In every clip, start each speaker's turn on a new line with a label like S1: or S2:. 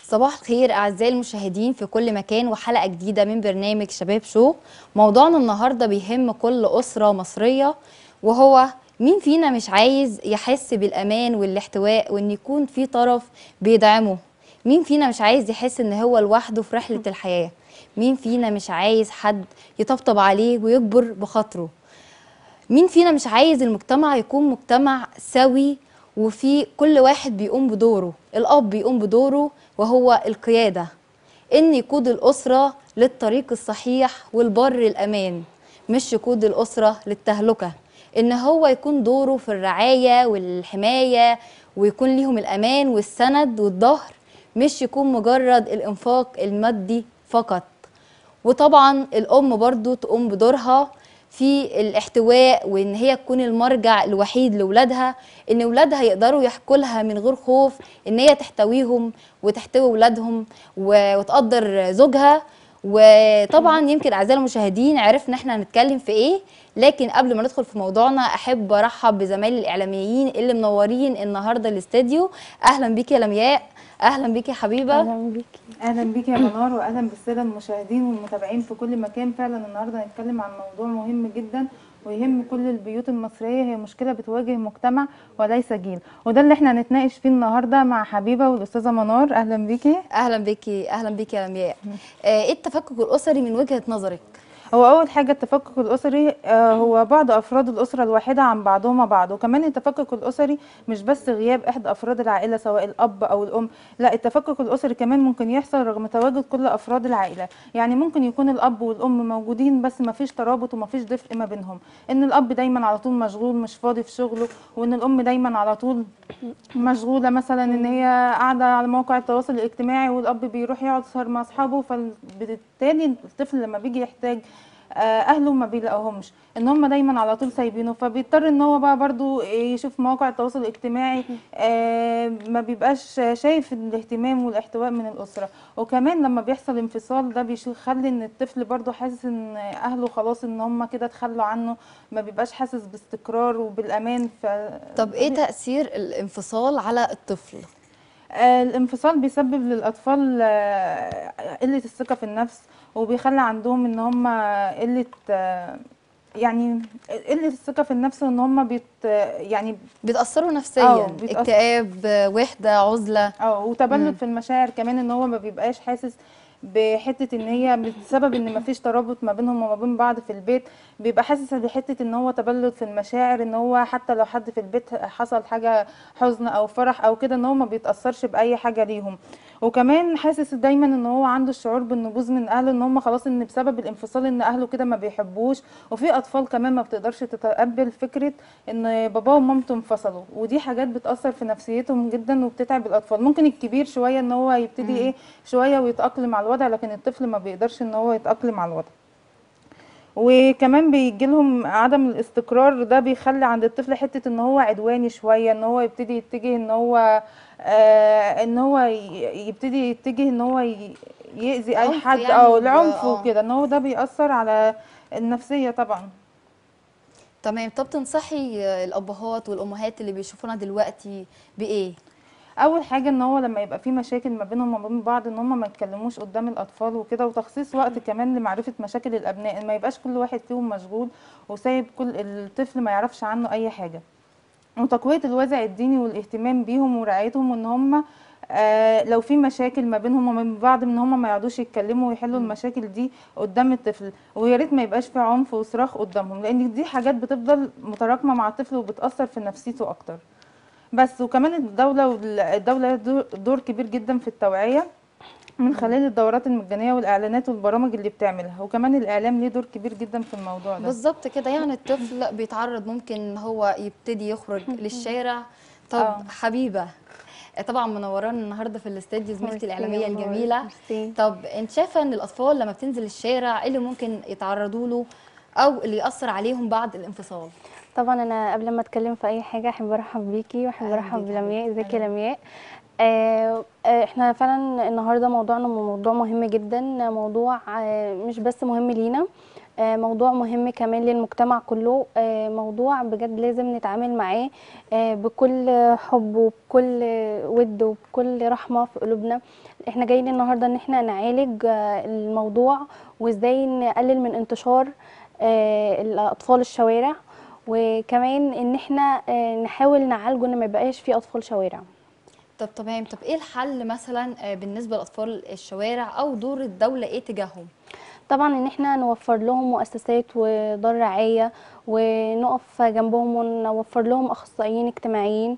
S1: صباح الخير أعزائي المشاهدين في كل مكان وحلقة جديدة من برنامج شباب شو موضوعنا النهاردة بيهم كل أسرة مصرية وهو مين فينا مش عايز يحس بالأمان والاحتواء وإن يكون في طرف بيدعمه مين فينا مش عايز يحس إن هو لوحده في رحلة الحياة مين فينا مش عايز حد يطبطب عليه ويكبر بخاطره مين فينا مش عايز المجتمع يكون مجتمع سوي وفي كل واحد بيقوم بدوره الأب بيقوم بدوره وهو القيادة إن يقود الأسرة للطريق الصحيح والبر الأمان مش يقود الأسرة للتهلكة إن هو يكون دوره في الرعاية والحماية ويكون ليهم الأمان والسند والظهر مش يكون مجرد الإنفاق المادي فقط وطبعا الأم برضو تقوم بدورها في الاحتواء وان هي تكون المرجع الوحيد لاولادها ان اولادها يقدروا يحكوا لها من غير خوف ان هي تحتويهم وتحتوي اولادهم و- وتقدر زوجها وطبعا يمكن اعزائي المشاهدين عرفنا احنا هنتكلم في ايه لكن قبل ما ندخل في موضوعنا احب ارحب بزمايلي الاعلاميين اللي منورين النهارده الاستديو اهلا بيكي يا لمياء اهلا بيكي يا حبيبه
S2: اهلا بيكي
S3: اهلا بيك يا منار واهلا بالساده المشاهدين والمتابعين في كل مكان فعلا النهارده هنتكلم عن موضوع مهم جدا ويهم كل البيوت المصريه هي مشكله بتواجه مجتمع وليس جيل وده اللي احنا هنتناقش فيه النهارده مع حبيبه والاستاذه منار اهلا بيكي
S1: اهلا بيكي اهلا بيكي يا لمياء آه، ايه التفكك الاسري من وجهه نظرك
S3: هو اول حاجه التفكك الاسري آه، هو بعد افراد الاسره الواحده عن بعضهما بعض وكمان التفكك الاسري مش بس غياب احدى افراد العائله سواء الاب او الام لا التفكك الاسري كمان ممكن يحصل رغم تواجد كل افراد العائله يعني ممكن يكون الاب والام موجودين بس ما فيش ترابط وما فيش دفء ما بينهم ان الاب دايما على طول مشغول مش فاضي في شغله وان الام دايما على طول مشغوله مثلا ان هي قاعده على مواقع التواصل الاجتماعي والاب بيروح يقعد يسهر مع اصحابه فبالتالي الطفل لما بيجي يحتاج آه، اهله ما بيلاقوهمش ان هم دايما على طول سايبينه فبيضطر ان هو بقى برضو يشوف مواقع التواصل الاجتماعي آه، ما بيبقاش شايف الاهتمام والاحتواء من الاسره وكمان لما بيحصل انفصال ده بيخلي ان الطفل برضو حاسس ان اهله خلاص ان هم كده اتخلوا عنه ما بيبقاش حاسس باستقرار وبالامان ف
S1: طب ايه تاثير الانفصال على الطفل
S3: آه، الانفصال بيسبب للأطفال آه، قلة الثقة في النفس وبيخلي عندهم ان هم قلة آه، يعني قلة الثقة في النفس وان هم بيت يعني
S1: بيتاثروا نفسيا
S3: آه، بيتأثر.
S1: اكتئاب آه، وحده عزله
S3: اه وتبلد في المشاعر كمان ان هو ما بيبقاش حاسس بحته ان هي بسبب ان ما فيش ترابط ما بينهم وما بين بعض في البيت بيبقى حاسس بحته ان هو تبلد في المشاعر ان هو حتى لو حد في البيت حصل حاجه حزن او فرح او كده ان هو ما بيتاثرش باي حاجه ليهم وكمان حاسس دايما ان هو عنده الشعور بالنبوذ من اهله ان هم خلاص ان بسبب الانفصال ان اهله كده ما بيحبوش وفي اطفال كمان ما بتقدرش تتقبل فكره ان باباه ومامته انفصلوا ودي حاجات بتاثر في نفسيتهم جدا وبتتعب الاطفال ممكن الكبير شويه ان هو يبتدي ايه شويه ويتاقلم على الوضع لكن الطفل ما بيقدرش ان هو يتاقلم على الوضع وكمان بيجي لهم عدم الاستقرار ده بيخلي عند الطفل حته ان هو عدواني شويه ان هو يبتدي يتجه ان هو آه ان هو ي- يبتدي يتجه ان هو ي- يأذي اي
S1: عنف
S3: حد
S1: يعني
S3: او
S1: ب-
S3: العنف
S1: آه.
S3: وكده ان هو ده بيأثر على النفسيه طبعا
S1: تمام طب تنصحي آه، الابهات والامهات اللي بيشوفونا دلوقتي بايه
S3: اول حاجه ان هو لما يبقى في مشاكل ما بينهم وما بين بعض ان هم ما يتكلموش قدام الاطفال وكده وتخصيص وقت كمان لمعرفه مشاكل الابناء ما يبقاش كل واحد فيهم مشغول وسايب كل الطفل ما يعرفش عنه اي حاجه وتقويه الوازع الديني والاهتمام بيهم ورعايتهم وان هم آه لو في مشاكل ما بينهم وما بين بعض ان هم ما يقعدوش يتكلموا ويحلوا المشاكل دي قدام الطفل ويا ريت ما يبقاش في عنف وصراخ قدامهم لان دي حاجات بتفضل متراكمه مع الطفل وبتاثر في نفسيته اكتر بس وكمان الدولة وال- الدولة دور- دور كبير جدا في التوعية من خلال الدورات المجانية والإعلانات والبرامج اللي بتعملها وكمان الإعلام ليه دور كبير جدا في الموضوع ده
S1: بالظبط كده يعني الطفل بيتعرض ممكن ان هو يبتدي يخرج للشارع طب
S3: آه.
S1: حبيبه آه، طبعا منورانا النهارده في الاستديو زميلتي
S2: ميرسي
S1: الاعلاميه
S2: يا منور،
S1: الجميله
S2: ميرسي.
S1: طب انت شايفه ان الاطفال لما بتنزل الشارع ايه اللي ممكن يتعرضوا له او اللي ياثر عليهم بعد الانفصال
S2: طبعا انا قبل ما اتكلم في اي حاجه احب ارحب بيكي واحب
S1: أهلا
S2: ارحب
S1: بيك
S2: بلمياء ازيك يا
S3: أهلا.
S2: لمياء آه آه، احنا فعلا النهارده موضوعنا موضوع مهم جدا موضوع آه، مش بس مهم لينا آه، موضوع مهم كمان للمجتمع كله آه، موضوع بجد لازم نتعامل معاه آه، بكل حب وبكل ود وبكل رحمة في قلوبنا احنا جايين النهاردة ان احنا نعالج آه، الموضوع وازاي نقلل من انتشار آه، الاطفال الشوارع وكمان ان احنا آه، نحاول نعالجه ان ما يبقاش في اطفال شوارع
S1: طب تمام طب ايه الحل مثلا آه، بالنسبه لاطفال الشوارع او دور الدوله ايه تجاههم
S2: طبعا ان احنا نوفر لهم مؤسسات ودار رعايه ونقف جنبهم ونوفر لهم اخصائيين اجتماعيين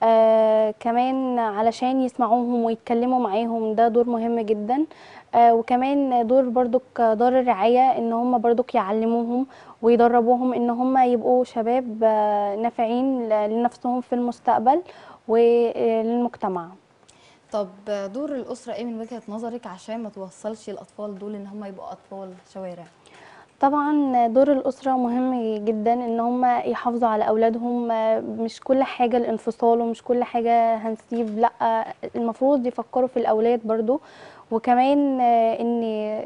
S2: آه كمان علشان يسمعوهم ويتكلموا معاهم ده دور مهم جدا آه وكمان دور برضك دار الرعايه ان هم برضك يعلموهم ويدربوهم ان هم يبقوا شباب آه نافعين ل- لنفسهم في المستقبل وللمجتمع
S1: طب آه، دور الاسره ايه من وجهه نظرك عشان ما توصلش الاطفال دول ان هم يبقوا اطفال شوارع
S2: طبعا دور الأسرة مهم جدا ان هم يحافظوا على أولادهم مش كل حاجة الانفصال ومش كل حاجة هنسيب لا المفروض يفكروا في الأولاد برضو وكمان ان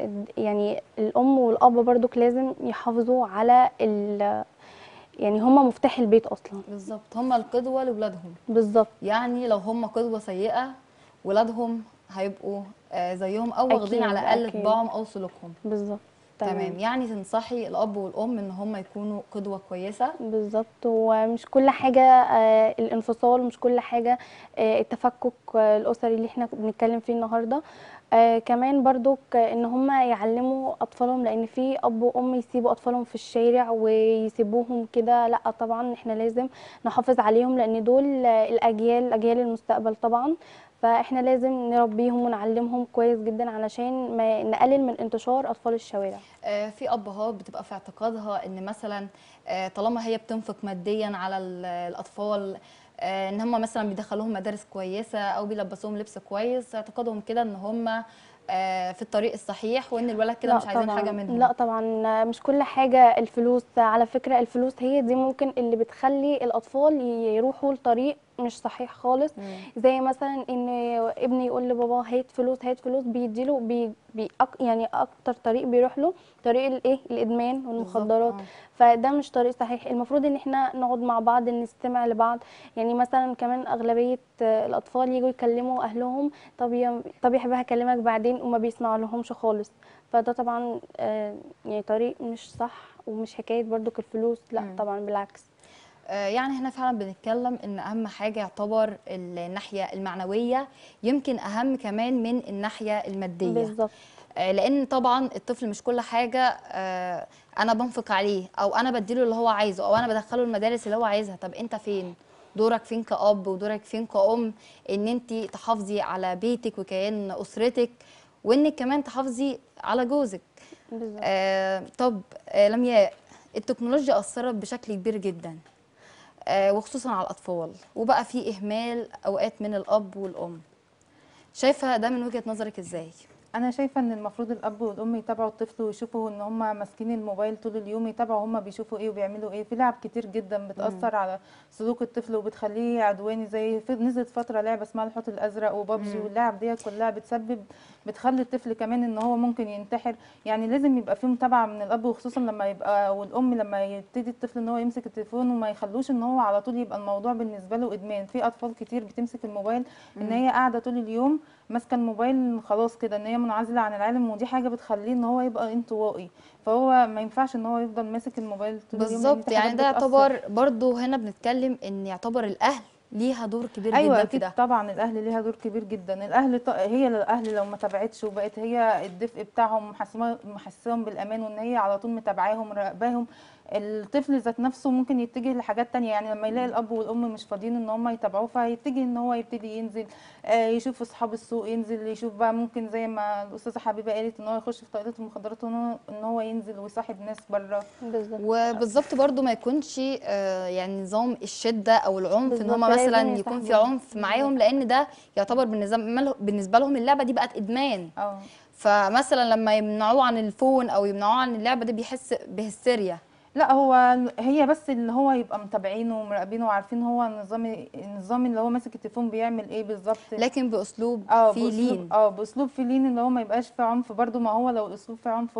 S2: يعني الأم والأب برضو لازم يحافظوا على ال يعني هم مفتاح البيت أصلا
S1: بالظبط هم القدوه لاولادهم
S2: بالظبط
S1: يعني لو هم قدوه سيئه ولادهم هيبقوا آه، زيهم او واخدين
S2: أكيد،
S1: على الاقل
S2: أكيد.
S1: طباعهم او سلوكهم
S2: بالظبط
S1: تمام يعني تنصحي الاب والام ان هم يكونوا قدوه كويسه
S2: بالظبط ومش كل حاجة آه، الانفصال مش كل حاجة آه، التفكك آه، الأسري اللي احنا بنتكلم فيه النهاردة آه، كمان برضو ك- ان هم يعلموا اطفالهم لان في اب وام يسيبوا اطفالهم في الشارع ويسيبوهم كده لا طبعا احنا لازم نحافظ عليهم لان دول آه، الاجيال اجيال المستقبل طبعا فاحنا لازم نربيهم ونعلمهم كويس جدا علشان ما نقلل من انتشار اطفال الشوارع
S1: آه، في ابهات بتبقى في اعتقادها ان مثلا آه، طالما هي بتنفق ماديا على ال- الاطفال آه، ان هم مثلا بيدخلوهم مدارس كويسه او بيلبسوهم لبس كويس اعتقادهم كده ان هم آه، في الطريق الصحيح وان الولد كده
S2: لا
S1: مش عايزين
S2: طبعاً.
S1: حاجه منهم
S2: لا طبعا مش كل حاجة الفلوس على فكرة الفلوس هي دي ممكن اللي بتخلي الأطفال يروحوا لطريق مش صحيح خالص
S1: مم.
S2: زي مثلا ان ابني يقول لبابا هات فلوس هات فلوس بيديله بي بي أك يعني اكتر طريق بيروح له طريق الايه الادمان والمخدرات
S1: بالظبط، آه.
S2: فده مش طريق صحيح المفروض ان احنا نقعد مع بعض نستمع لبعض يعني مثلا كمان اغلبيه آه، الاطفال يجوا يكلموا اهلهم طب يا طب يا حبيبي هكلمك بعدين وما بيسمعوا لهمش خالص فده طبعا آه، يعني طريق مش صح ومش حكايه برضك الفلوس لا
S1: مم.
S2: طبعا بالعكس
S1: آه، يعني هنا فعلا بنتكلم ان اهم حاجه يعتبر الناحيه المعنويه يمكن اهم كمان من الناحيه الماديه
S2: بالظبط
S1: آه، لان طبعا الطفل مش كل حاجه آه، انا بنفق عليه او انا بديله اللي هو عايزه او انا بدخله المدارس اللي هو عايزها طب انت فين دورك فين كأب ودورك فين كأم ان انت تحافظي على بيتك وكيان اسرتك وانك كمان تحافظي على جوزك
S2: بالظبط
S1: آه طب آه لمياء التكنولوجيا اثرت بشكل كبير جدا آه وخصوصا على الاطفال وبقى في اهمال اوقات من الاب والام شايفه ده من وجهه نظرك ازاي
S3: انا شايفه ان المفروض الاب والام يتابعوا الطفل ويشوفوا ان هم ماسكين الموبايل طول اليوم يتابعوا هم بيشوفوا ايه وبيعملوا ايه في لعب كتير جدا بتاثر على سلوك الطفل وبتخليه عدواني زي في نزلت فتره لعبه اسمها الحوت الازرق وبابجي
S1: مم.
S3: واللعب دي كلها بتسبب بتخلي الطفل كمان ان هو ممكن ينتحر يعني لازم يبقى في متابعه من الاب وخصوصا لما يبقى والام لما يبتدي الطفل ان هو يمسك التليفون وما يخلوش ان هو على طول يبقى الموضوع بالنسبه له ادمان في اطفال كتير بتمسك الموبايل ان هي قاعده طول اليوم ماسكه الموبايل خلاص كده ان هي منعزله عن العالم ودي حاجه بتخليه ان هو يبقى انطوائي فهو ما ينفعش ان هو يفضل ماسك الموبايل طول اليوم لأن
S1: بالظبط
S3: دي
S1: يعني
S3: حاجات
S1: ده
S3: بتأثر.
S1: يعتبر برضو هنا بنتكلم ان يعتبر الاهل ليها دور كبير
S3: ايوه
S1: جدا في
S3: اكيد
S1: ده
S3: طبعا الاهل ليها دور كبير جدا الاهل ط... هي الاهل لو ما تابعتش وبقت هي الدفء بتاعهم محسسه- محسسهم بالامان وان هي على طول متابعاهم مراقباهم الطفل ذات نفسه ممكن يتجه لحاجات تانية يعني لما يلاقي الاب والام مش فاضيين ان هم يتابعوه فهيتجه ان هو يبتدي ينزل آه، يشوف اصحاب السوق ينزل يشوف بقى ممكن زي ما الاستاذه حبيبه قالت ان هو يخش في طريقه المخدرات وان هو ان هو ينزل ويصاحب ناس بره
S2: بالظبط
S1: وبالظبط برضو ما يكونش آه، يعني نظام الشده او العنف ان
S2: بالظبط،
S1: هم مثلا
S2: لازم
S1: يكون في
S2: يصاحبوا.
S1: عنف معاهم لان ده يعتبر بالنسبه بالنسبه لهم اللعبه دي بقت ادمان
S3: اه
S1: فمثلا لما يمنعوه عن الفون او يمنعوه عن اللعبه دي بيحس بهستيريا
S3: لا هو هي بس اللي هو يبقى متابعينه ومراقبينه وعارفين هو النظام النظام اللي هو ماسك التليفون بيعمل ايه بالظبط
S1: لكن باسلوب
S3: اه
S1: فيه
S3: بأسلوب-
S1: لين
S3: اه باسلوب في لين اللي هو ما يبقاش في عنف برضو ما هو لو الاسلوب في عنف هو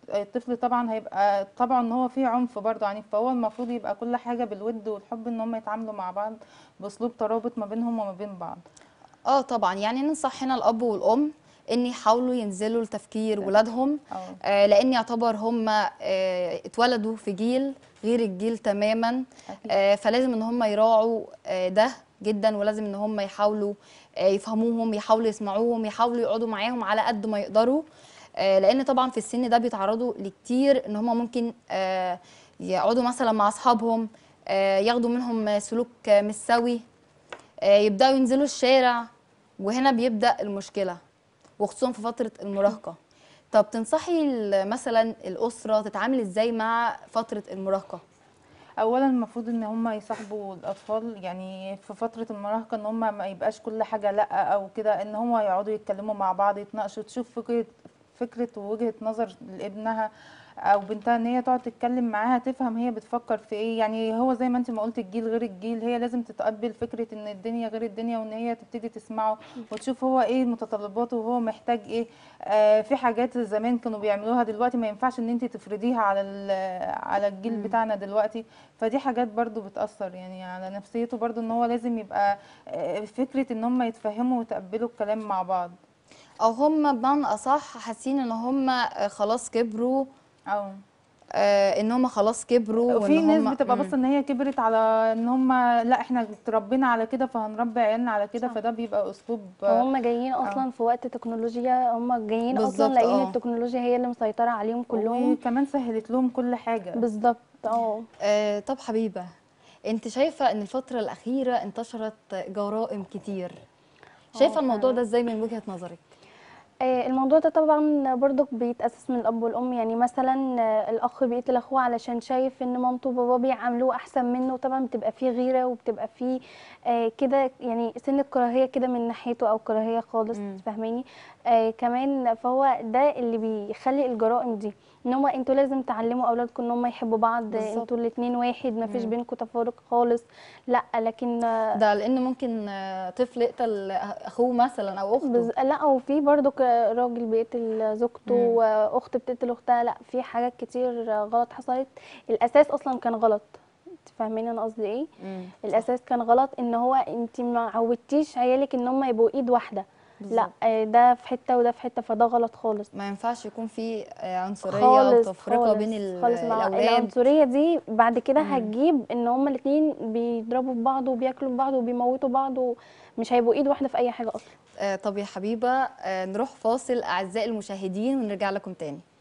S3: الطفل طبعا هيبقى طبعا ان هو فيه عنف برضه عنيف فهو المفروض يبقى كل حاجه بالود والحب ان هم يتعاملوا مع بعض باسلوب ترابط ما بينهم وما بين بعض
S1: اه طبعا يعني ننصح هنا الاب والام ان يحاولوا ينزلوا لتفكير ولادهم
S3: اه
S1: آه لان يعتبر هم آه اتولدوا في جيل غير الجيل تماما
S3: أكيد.
S1: آه فلازم ان هم يراعوا آه ده جدا ولازم ان هم يحاولوا آه يفهموهم يحاولوا يسمعوهم يحاولوا يقعدوا معاهم على قد ما يقدروا آه لان طبعا في السن ده بيتعرضوا لكتير ان هم ممكن آه يقعدوا مثلا مع اصحابهم آه ياخدوا منهم سلوك آه مش سوي آه يبداوا ينزلوا الشارع وهنا بيبدا المشكله وخصوصا في فتره المراهقه طب تنصحي ال- مثلا الاسره تتعامل ازاي مع فتره المراهقه
S3: اولا المفروض ان هم يصاحبوا الاطفال يعني في فتره المراهقه ان هم ما يبقاش كل حاجه لا او كده ان هم يقعدوا يتكلموا مع بعض يتناقشوا تشوف فكره فكره ووجهه نظر لابنها او بنتها ان هي تقعد تتكلم معاها تفهم هي بتفكر في ايه يعني هو زي ما انت ما قلت الجيل غير الجيل هي لازم تتقبل فكره ان الدنيا غير الدنيا وان هي تبتدي تسمعه وتشوف هو ايه متطلباته وهو محتاج ايه آه في حاجات زمان كانوا بيعملوها دلوقتي ما ينفعش ان انت تفرضيها على ال- على الجيل
S1: مم.
S3: بتاعنا دلوقتي فدي حاجات برضو بتأثر يعني على نفسيته برضو ان هو لازم يبقى آه، فكرة ان هم يتفهموا ويتقبلوا الكلام مع بعض
S1: او هم بمعنى اصح حاسين ان هم آه، خلاص كبروا
S3: او
S1: آه ان هم خلاص كبروا
S3: وفي
S1: وان
S3: ناس
S1: هم
S3: بتبقى
S1: مم.
S3: بس ان هي كبرت على ان هم لا احنا اتربينا على كده فهنربي عيالنا على كده
S2: صح.
S3: فده بيبقى اسلوب آه،
S2: وهم جايين اصلا في وقت تكنولوجيا هم جايين
S1: بالظبط،
S2: اصلا لاقيين
S1: اه.
S2: التكنولوجيا هي اللي مسيطره عليهم كلهم
S3: وكمان سهلت لهم كل حاجة
S2: بالظبط اه
S1: آه طب حبيبه انت شايفه ان الفتره الاخيره انتشرت جرائم كتير شايفه
S2: اه
S1: الموضوع
S2: فعلا.
S1: ده ازاي من وجهه نظرك
S2: آه، الموضوع ده طبعا برضك بيتأسس من الأب والأم يعني مثلا آه، الأخ بيقتل أخوه علشان شايف إن مامته وباباه بيعاملوه أحسن منه طبعا بتبقى فيه غيرة وبتبقى فيه آه، كده يعني سن الكراهية كده من ناحيته أو كراهية خالص
S1: مم.
S2: فاهماني آه كمان فهو ده اللي بيخلي الجرائم دي ان هو انتوا لازم تعلموا اولادكم ان هم يحبوا بعض
S1: بالظبط.
S2: انتوا الاتنين واحد ما فيش
S1: مم.
S2: بينكم تفارق خالص لا لكن آه،
S1: ده لان ممكن آه، طفل يقتل اخوه مثلا او اخته
S2: بز... لا وفي برضو ك- راجل بيقتل زوجته
S1: مم.
S2: واخت بتقتل اختها لا في حاجات كتير غلط حصلت الاساس اصلا كان غلط انت فاهمين انا قصدي ايه
S1: مم.
S2: الاساس كان غلط ان هو انت ما عودتيش عيالك ان هم يبقوا ايد واحده لا
S1: بالظبط.
S2: آه، ده في حته وده في حته فده غلط خالص
S1: ما ينفعش يكون في آه، عنصريه
S2: خالص
S1: او تفرقه
S2: خالص
S1: بين ال-
S2: خالص مع
S1: الاولاد
S2: العنصريه دي بعد كده
S1: مم.
S2: هتجيب ان هما الاتنين بيضربوا في بعض وبياكلوا في بعض وبيموتوا بعض ومش هيبقوا ايد واحده في اي حاجه اصلا
S1: آه، طب يا حبيبه آه، نروح فاصل اعزائي المشاهدين ونرجع لكم تاني